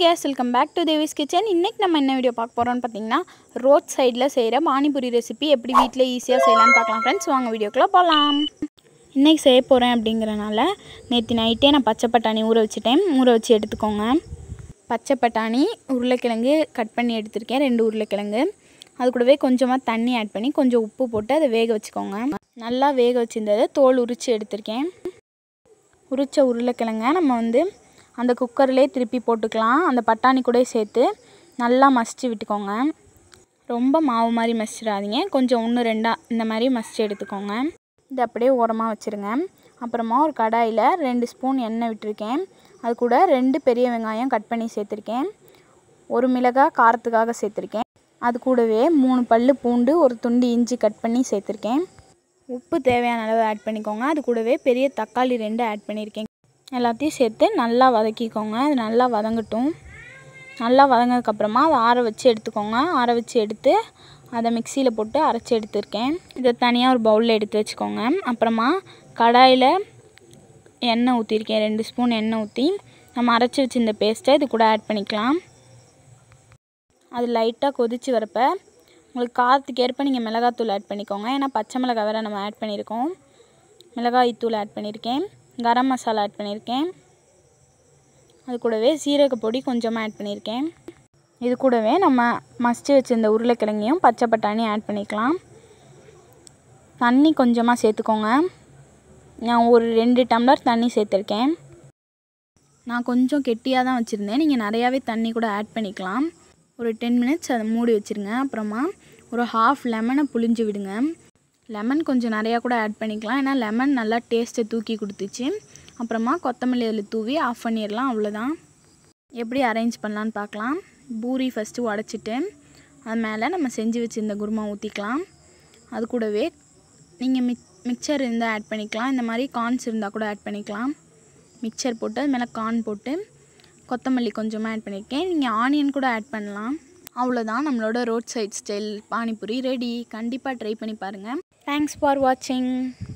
case welcome back to Devi's kitchen இன்றைக்கி நம்ம என்ன வீடியோ பார்க்க போகிறோம்னு பார்த்தீங்கன்னா ரோட் சைடில் செய்கிற பானிபூரி ரெசிபி எப்படி வீட்டில் ஈஸியாக செய்யலாம்னு பார்க்கலாம் ஃப்ரெண்ட்ஸ் வாங்க வீடியோக்குள்ளே போகலாம் இன்றைக்கி செய்ய போகிறேன் அப்படிங்கிறனால நேற்று நைட்டே நான் பச்சை பட்டாணி ஊற வச்சுட்டேன் ஊற வச்சு எடுத்துக்கோங்க பச்சை பட்டாணி உருளைக்கிழங்கு கட் பண்ணி எடுத்திருக்கேன் ரெண்டு உருளைக்கிழங்கு அது கூடவே கொஞ்சமாக தண்ணி ஆட் பண்ணி கொஞ்சம் உப்பு போட்டு அதை வேக வச்சுக்கோங்க நல்லா வேக வச்சுருந்ததை தோல் உரித்து எடுத்திருக்கேன் உரித்த உருளைக்கிழங்க நம்ம வந்து அந்த குக்கர்லேயே திருப்பி போட்டுக்கலாம் அந்த பட்டாணி கூட சேர்த்து நல்லா மசிச்சு விட்டுக்கோங்க ரொம்ப மாவு மாதிரி மசிச்சிடாதீங்க கொஞ்சம் ஒன்று ரெண்டாக இந்த மாதிரி மசிச்சு எடுத்துக்கோங்க இது அப்படியே ஓரமாக வச்சுருங்க அப்புறமா ஒரு கடாயில் ரெண்டு ஸ்பூன் எண்ணெய் விட்டுருக்கேன் அது கூட ரெண்டு பெரிய வெங்காயம் கட் பண்ணி சேர்த்துருக்கேன் ஒரு மிளகாய் காரத்துக்காக சேர்த்துருக்கேன் அது கூடவே மூணு பல் பூண்டு ஒரு துண்டு இஞ்சி கட் பண்ணி சேர்த்துருக்கேன் உப்பு தேவையான அளவு ஆட் பண்ணிக்கோங்க அது கூடவே பெரிய தக்காளி ரெண்டு ஆட் பண்ணியிருக்கேன் எல்லாத்தையும் சேர்த்து நல்லா வதக்கிக்கோங்க அது நல்லா வதங்கட்டும் நல்லா வதங்கினதுக்கப்புறமா அதை ஆற வச்சு எடுத்துக்கோங்க ஆற வச்சு எடுத்து அதை மிக்சியில் போட்டு அரைச்சி எடுத்துருக்கேன் இதை தனியாக ஒரு பவுலில் எடுத்து வச்சுக்கோங்க அப்புறமா கடாயில் எண்ணெய் ஊற்றிருக்கேன் ரெண்டு ஸ்பூன் எண்ணெய் ஊற்றி நம்ம அரைச்சி வச்சுருந்த பேஸ்ட்டை இது கூட ஆட் பண்ணிக்கலாம் அது லைட்டாக கொதித்து வரப்ப உங்களுக்கு காரத்துக்கு ஏற்ப நீங்கள் மிளகாத்தூள் ஆட் பண்ணிக்கோங்க ஏன்னா பச்சை மிளகாய் வேறு நம்ம ஆட் பண்ணியிருக்கோம் மிளகாய் தூள் ஆட் பண்ணியிருக்கேன் கரம் மசாலா ஆட் பண்ணியிருக்கேன் அது கூடவே சீரக பொடி கொஞ்சமாக ஆட் பண்ணியிருக்கேன் இது கூடவே நம்ம மசிச்சு வச்சுருந்த உருளைக்கிழங்கையும் பச்சை பட்டாணி ஆட் பண்ணிக்கலாம் தண்ணி கொஞ்சமாக சேர்த்துக்கோங்க நான் ஒரு ரெண்டு டம்ளர் தண்ணி சேர்த்துருக்கேன் நான் கொஞ்சம் கெட்டியாக தான் வச்சுருந்தேன் நீங்கள் நிறையாவே தண்ணி கூட ஆட் பண்ணிக்கலாம் ஒரு டென் மினிட்ஸ் அதை மூடி வச்சுருங்க அப்புறமா ஒரு ஹாஃப் லெமனை புளிஞ்சு விடுங்க லெமன் கொஞ்சம் நிறையா கூட ஆட் பண்ணிக்கலாம் ஏன்னா லெமன் நல்லா டேஸ்ட்டை தூக்கி கொடுத்துச்சு அப்புறமா கொத்தமல்லி அதில் தூவி ஆஃப் பண்ணிடலாம் அவ்வளோதான் எப்படி அரேஞ்ச் பண்ணலான்னு பார்க்கலாம் பூரி ஃபஸ்ட்டு உடச்சிட்டு அது மேலே நம்ம செஞ்சு வச்சுருந்த குருமா ஊற்றிக்கலாம் அது கூடவே நீங்கள் மிக் மிக்சர் இருந்தால் ஆட் பண்ணிக்கலாம் இந்த மாதிரி கார்ன்ஸ் இருந்தால் கூட ஆட் பண்ணிக்கலாம் மிக்சர் போட்டு அது மேலே கார்ன் போட்டு கொத்தமல்லி கொஞ்சமாக ஆட் பண்ணியிருக்கேன் நீங்கள் ஆனியன் கூட ஆட் பண்ணலாம் அவ்வளோதான் நம்மளோட road side style panipuri ready கண்டிப்பாக ட்ரை பண்ணி பாருங்கள் தேங்க்ஸ் ஃபார் வாட்சிங்